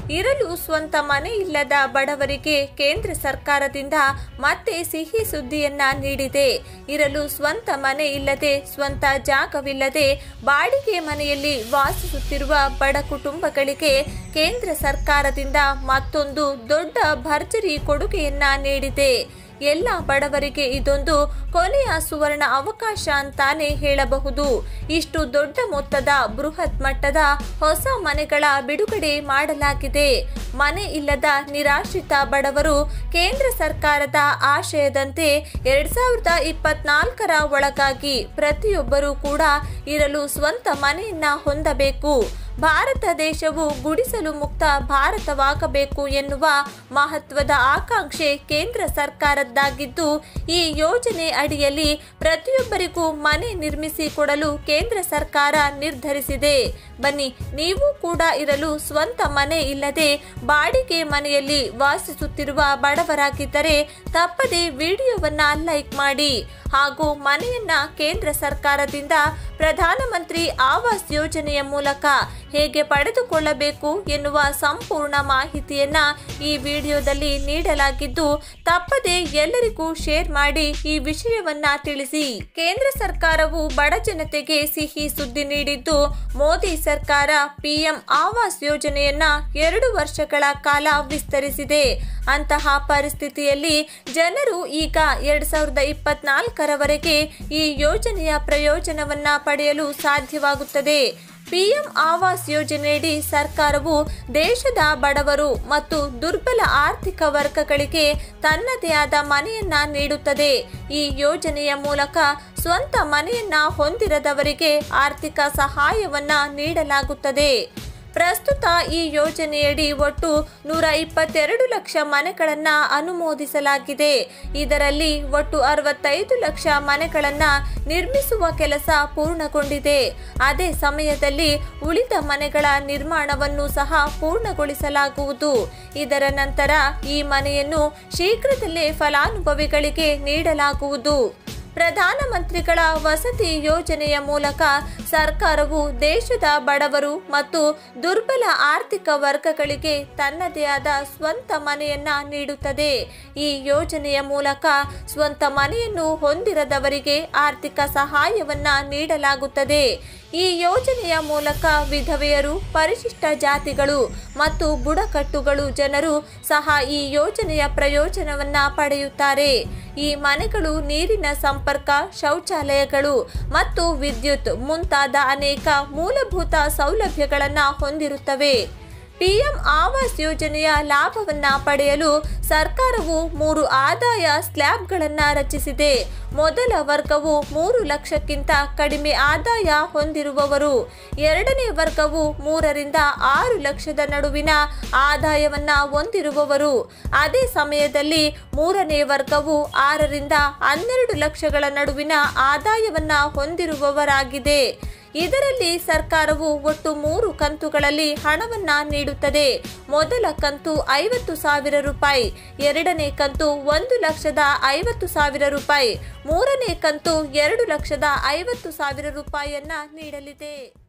ಇರಲು ಸ್ವಂತ ಮನೆ ಇಲ್ಲದ ಬಡವರಿಗೆ ಕೇಂದ್ರ ಸರ್ಕಾರದಿಂದ ಮತ್ತೆ ಸಿಹಿ ಸುದ್ದಿಯನ್ನ ನೀಡಿದೆ ಇರಲು ಸ್ವಂತ ಮನೆ ಇಲ್ಲದೆ ಸ್ವಂತ ಜಾಗವಿಲ್ಲದೆ ಬಾಡಿಗೆ ಮನೆಯಲ್ಲಿ ವಾಸಿಸುತ್ತಿರುವ ಬಡ ಕುಟುಂಬಗಳಿಗೆ ಕೇಂದ್ರ ಸರ್ಕಾರದಿಂದ ಮತ್ತೊಂದು ದೊಡ್ಡ ಭರ್ಜರಿ ಕೊಡುಗೆಯನ್ನ ನೀಡಿದೆ ಎಲ್ಲ ಬಡವರಿಗೆ ಇದೊಂದು ಕೊನೆಯ ಸುವರ್ಣ ಅವಕಾಶ ಅಂತಾನೆ ಹೇಳಬಹುದು ಇಷ್ಟು ದೊಡ್ಡ ಮೊತ್ತದ ಬೃಹತ್ ಮಟ್ಟದ ಹೊಸ ಮನೆಗಳ ಬಿಡುಗಡೆ ಮಾಡಲಾಗಿದೆ ಮನೆ ಇಲ್ಲದ ನಿರಾಶ್ರಿತ ಬಡವರು ಕೇಂದ್ರ ಸರ್ಕಾರದ ಆಶಯದಂತೆ ಎರಡ್ ಸಾವಿರದ ಇಪ್ಪತ್ನಾಲ್ಕರ ಒಳಗಾಗಿ ಪ್ರತಿಯೊಬ್ಬರೂ ಕೂಡ ಇರಲು ಸ್ವಂತ ಮನೆಯನ್ನ ಹೊಂದಬೇಕು ಭಾರತ ದೇಶವು ಗುಡಿಸಲು ಮುಕ್ತ ಭಾರತವಾಗಬೇಕು ಎನ್ನುವ ಮಹತ್ವದ ಆಕಾಂಕ್ಷೆ ಕೇಂದ್ರ ಸರ್ಕಾರದ್ದಾಗಿದ್ದು ಈ ಯೋಜನೆ ಅಡಿಯಲ್ಲಿ ಪ್ರತಿಯೊಬ್ಬರಿಗೂ ಮನೆ ನಿರ್ಮಿಸಿ ಕೊಡಲು ಕೇಂದ್ರ ಸರ್ಕಾರ ನಿರ್ಧರಿಸಿದೆ ಬನ್ನಿ ನೀವು ಕೂಡ ಇರಲು ಸ್ವಂತ ಮನೆ ಇಲ್ಲದೆ ಬಾಡಿಗೆ ಮನೆಯಲ್ಲಿ ವಾಸಿಸುತ್ತಿರುವ ಬಡವರಾಗಿದ್ದರೆ ತಪ್ಪದೆ ವಿಡಿಯೋವನ್ನ ಲೈಕ್ ಮಾಡಿ ಹಾಗೂ ಮನೆಯನ್ನ ಕೇಂದ್ರ ಸರ್ಕಾರದಿಂದ ಪ್ರಧಾನಮಂತ್ರಿ ಆವಾಸ್ ಯೋಜನೆಯ ಮೂಲಕ ಹೇಗೆ ಪಡೆದುಕೊಳ್ಳಬೇಕು ಎನ್ನುವ ಸಂಪೂರ್ಣ ಮಾಹಿತಿಯನ್ನ ಈ ವಿಡಿಯೋದಲ್ಲಿ ನೀಡಲಾಗಿದ್ದು ತಪ್ಪದೆ ಎಲ್ಲರಿಗೂ ಶೇರ್ ಮಾಡಿ ಈ ವಿಷಯವನ್ನ ತಿಳಿಸಿ ಕೇಂದ್ರ ಸರ್ಕಾರವು ಬಡ ಜನತೆಗೆ ಸಿಹಿ ಸುದ್ದಿ ನೀಡಿದ್ದು ಮೋದಿ ಸರ್ಕಾರ ಪಿಎಂ ಆವಾಸ್ ಯೋಜನೆಯನ್ನ ಎರಡು ವರ್ಷಗಳ ಕಾಲ ವಿಸ್ತರಿಸಿದೆ ಅಂತಹ ಪರಿಸ್ಥಿತಿಯಲ್ಲಿ ಜನರು ಈಗ ಎರಡ್ ಸಾವಿರದ ಇಪ್ಪತ್ನಾಲ್ಕರವರೆಗೆ ಈ ಯೋಜನೆಯ ಪ್ರಯೋಜನವನ್ನ ಪಡೆಯಲು ಸಾಧ್ಯವಾಗುತ್ತದೆ ಪಿಎಂ ಆವಾಸ್ ಯೋಜನೆಯಡಿ ಸರ್ಕಾರವು ದೇಶದ ಬಡವರು ಮತ್ತು ದುರ್ಬಲ ಆರ್ಥಿಕ ವರ್ಗಗಳಿಗೆ ತನ್ನದೇ ಆದ ಮನೆಯನ್ನ ನೀಡುತ್ತದೆ ಈ ಯೋಜನೆಯ ಮೂಲಕ ಸ್ವಂತ ಮನೆಯನ್ನ ಹೊಂದಿರದವರಿಗೆ ಆರ್ಥಿಕ ಸಹಾಯವನ್ನ ನೀಡಲಾಗುತ್ತದೆ ಪ್ರಸ್ತುತ ಈ ಯೋಜನೆಯಡಿ ಒಟ್ಟು ನೂರ ಇಪ್ಪತ್ತೆರಡು ಲಕ್ಷ ಮನೆಗಳನ್ನು ಅನುಮೋದಿಸಲಾಗಿದೆ ಇದರಲ್ಲಿ ಒಟ್ಟು ಅರವತ್ತೈದು ಲಕ್ಷ ಮನೆಗಳನ್ನು ನಿರ್ಮಿಸುವ ಕೆಲಸ ಪೂರ್ಣಗೊಂಡಿದೆ ಅದೇ ಸಮಯದಲ್ಲಿ ಉಳಿದ ಮನೆಗಳ ನಿರ್ಮಾಣವನ್ನು ಸಹ ಪೂರ್ಣಗೊಳಿಸಲಾಗುವುದು ಇದರ ನಂತರ ಈ ಮನೆಯನ್ನು ಶೀಘ್ರದಲ್ಲೇ ಫಲಾನುಭವಿಗಳಿಗೆ ನೀಡಲಾಗುವುದು ಪ್ರಧಾನಮಂತ್ರಿಗಳ ವಸತಿ ಯೋಜನೆಯ ಮೂಲಕ ಸರ್ಕಾರವು ದೇಶದ ಬಡವರು ಮತ್ತು ದುರ್ಬಲ ಆರ್ಥಿಕ ವರ್ಗಗಳಿಗೆ ತನ್ನದೇ ಆದ ಸ್ವಂತ ಮನೆಯನ್ನ ನೀಡುತ್ತದೆ ಈ ಯೋಜನೆಯ ಮೂಲಕ ಸ್ವಂತ ಮನೆಯನ್ನು ಹೊಂದಿರದವರಿಗೆ ಆರ್ಥಿಕ ಸಹಾಯವನ್ನ ನೀಡಲಾಗುತ್ತದೆ ಈ ಯೋಜನೆಯ ಮೂಲಕ ವಿಧವೆಯರು ಪರಿಶಿಷ್ಟ ಜಾತಿಗಳು ಮತ್ತು ಬುಡಕಟ್ಟುಗಳು ಜನರು ಸಹ ಈ ಯೋಜನೆಯ ಪ್ರಯೋಜನವನ್ನ ಪಡೆಯುತ್ತಾರೆ ಈ ಮನೆಗಳು ನೀರಿನ ಸಂಪರ್ಕ ಶೌಚಾಲಯಗಳು ಮತ್ತು ವಿದ್ಯುತ್ ಮುಂತಾದ ಅನೇಕ ಮೂಲಭೂತ ಸೌಲಭ್ಯಗಳನ್ನು ಹೊಂದಿರುತ್ತವೆ ಪಿಎಂ ಆವಾಸ್ ಯೋಜನೆಯ ಲಾಭವನ್ನ ಪಡೆಯಲು ಸರ್ಕಾರವು ಮೂರು ಆದಾಯ ಸ್ಲ್ಯಾಬ್ಗಳನ್ನು ರಚಿಸಿದೆ ಮೊದಲ ವರ್ಗವು ಮೂರು ಲಕ್ಷಕ್ಕಿಂತ ಕಡಿಮೆ ಆದಾಯ ಹೊಂದಿರುವವರು ಎರಡನೇ ವರ್ಗವು ಮೂರರಿಂದ ಆರು ಲಕ್ಷದ ನಡುವಿನ ಆದಾಯವನ್ನ ಹೊಂದಿರುವವರು ಅದೇ ಸಮಯದಲ್ಲಿ ಮೂರನೇ ವರ್ಗವು ಆರರಿಂದ ಹನ್ನೆರಡು ಲಕ್ಷಗಳ ನಡುವಿನ ಆದಾಯವನ್ನ ಹೊಂದಿರುವವರಾಗಿದೆ ಇದರಲ್ಲಿ ಸರ್ಕಾರವು ಒಟ್ಟು ಮೂರು ಕಂತುಗಳಲ್ಲಿ ಹಣವನ್ನ ನೀಡುತ್ತದೆ ಮೊದಲ ಕಂತು ಐವತ್ತು ಸಾವಿರ ರೂಪಾಯಿ ಎರಡನೇ ಕಂತು ಒಂದು ಲಕ್ಷದ ಐವತ್ತು ಸಾವಿರ ರೂಪಾಯಿ ಮೂರನೇ ಕಂತು ಎರಡು ಲಕ್ಷದ ಐವತ್ತು ಸಾವಿರ ರೂಪಾಯಿಯನ್ನ ನೀಡಲಿದೆ